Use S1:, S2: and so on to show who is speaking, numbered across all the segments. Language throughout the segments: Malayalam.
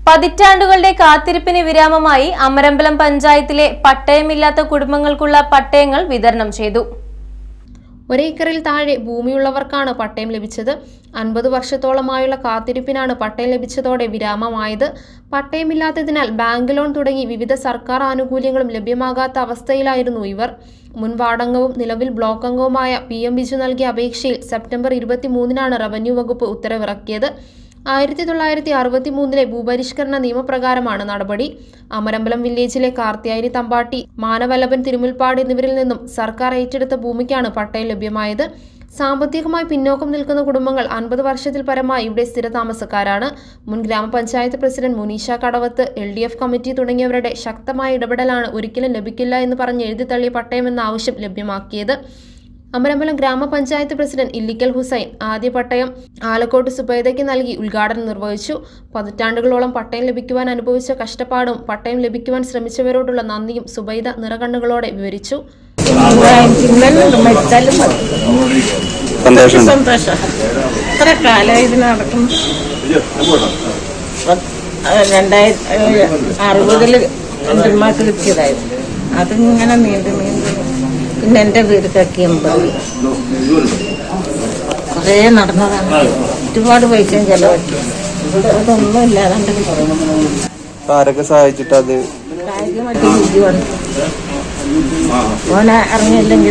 S1: പതിറ്റാണ്ടുകളുടെ കാത്തിരിപ്പിന് വിരാമമായി അമരമ്പലം പഞ്ചായത്തിലെ പട്ടയമില്ലാത്ത കുടുംബങ്ങൾക്കുള്ള പട്ടയങ്ങൾ വിതരണം ചെയ്തു ഒരേക്കറിൽ താഴെ ഭൂമിയുള്ളവർക്കാണ് പട്ടയം ലഭിച്ചത് അൻപത് വർഷത്തോളമായുള്ള കാത്തിരിപ്പിനാണ് പട്ടയം ലഭിച്ചതോടെ വിരാമമായത് പട്ടയമില്ലാത്തതിനാൽ ബാങ്ക് ലോൺ തുടങ്ങി വിവിധ സർക്കാർ ആനുകൂല്യങ്ങളും ലഭ്യമാകാത്ത അവസ്ഥയിലായിരുന്നു ഇവർ മുൻ വാർഡംഗവും നിലവിൽ ബ്ലോക്ക് അംഗവുമായ പി എം ബിജു നൽകിയ അപേക്ഷയിൽ സെപ്റ്റംബർ ഇരുപത്തിമൂന്നിനാണ് റവന്യൂ വകുപ്പ് ഉത്തരവിറക്കിയത് ആയിരത്തി തൊള്ളായിരത്തി അറുപത്തി മൂന്നിലെ ഭൂപരിഷ്കരണ നിയമപ്രകാരമാണ് നടപടി അമരമ്പലം വില്ലേജിലെ കാർത്തിയായനി തമ്പാട്ടി മാനവല്ലഭൻ തിരുമുൽപ്പാട് എന്നിവരിൽ നിന്നും സർക്കാർ ഏറ്റെടുത്ത ഭൂമിക്കാണ് പട്ടയം ലഭ്യമായത് സാമ്പത്തികമായി പിന്നോക്കം നിൽക്കുന്ന കുടുംബങ്ങൾ അൻപത് വർഷത്തിൽ പരമായി ഇവിടെ സ്ഥിരതാമസക്കാരാണ് മുൻ ഗ്രാമപഞ്ചായത്ത് president Munisha Kadavath L D F committee തുടങ്ങിയവരുടെ ശക്തമായ ഇടപെടലാണ് ഒരിക്കലും ലഭിക്കില്ല എന്ന് പറഞ്ഞ് എഴുതി തള്ളിയ പട്ടയമെന്ന ആവശ്യം ലഭ്യമാക്കിയത് അമരമ്പലം ഗ്രാമപഞ്ചായത്ത് പ്രസിഡന്റ് ഇല്ലിക്കൽ ഹുസൈൻ ആദ്യ പട്ടയം ആലക്കോട്ട് സുബൈദയ്ക്ക് നൽകി ഉദ്ഘാടനം നിർവഹിച്ചു പതിറ്റാണ്ടുകളോളം പട്ടയം ലഭിക്കുവാൻ അനുഭവിച്ച കഷ്ടപ്പാടും പട്ടയം ലഭിക്കുവാൻ ശ്രമിച്ചവരോടുള്ള നന്ദിയും സുബൈദ നിറകണ്ണുകളോടെ വിവരിച്ചു
S2: ഇന്നലെ മരിച്ചാലും മതി
S3: സന്തോഷം
S2: സന്തോഷം ഇത്ര കാലം ഇത് നടക്കും രണ്ടായിരത്തി അറുപതില് എൻ്റെ ഉമ്മാക്ക് കിട്ടിയതായിരുന്നു അതിങ്ങനെ നീണ്ടു നീണ്ടു പിന്നെ എൻ്റെ വീട് കക്കിയമ്പത് കുറേ നടന്നതാണ് ഒരുപാട് പൈസയും ചെലവാക്കി അതൊന്നും ഇല്ലാതെ
S3: അപ്പൊ ആരൊക്കെ സഹായിച്ചിട്ടത്
S2: കായികമായിട്ട് ബുദ്ധി വന്നു ഓനെ അറിഞ്ഞില്ലെങ്കിൽ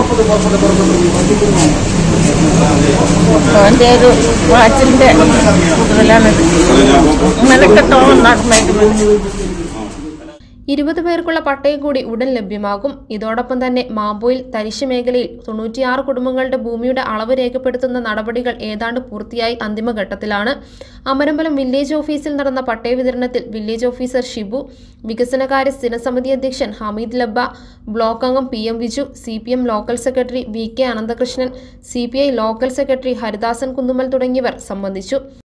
S2: ഓൻ്റെ ഒരു വാച്ചിൻ്റെ കൂടുതലാണിത് മെനക്കെട്ടോ നടന്നായിട്ട്
S1: ഇരുപത് പേർക്കുള്ള പട്ടയം കൂടി ഉടൻ ലഭ്യമാകും ഇതോടൊപ്പം തന്നെ മാമ്പോയിൽ തരിശ് മേഖലയിൽ തൊണ്ണൂറ്റിയാറ് കുടുംബങ്ങളുടെ ഭൂമിയുടെ അളവ് രേഖപ്പെടുത്തുന്ന നടപടികൾ ഏതാണ്ട് പൂർത്തിയായി അന്തിമഘട്ടത്തിലാണ് അമരമ്പലം വില്ലേജ് ഓഫീസിൽ നടന്ന പട്ടയ വിതരണത്തിൽ വില്ലേജ് ഓഫീസർ ഷിബു വികസനകാര്യ സ്ഥിരസമിതി അധ്യക്ഷൻ ഹമീദ് ലബ്ബ ബ്ലോക്ക് അംഗം P M Viju C P M local secretary V K Ananthakrishnan C P I local secretary Haridasan Kunnummal തുടങ്ങിയവർ സംബന്ധിച്ചു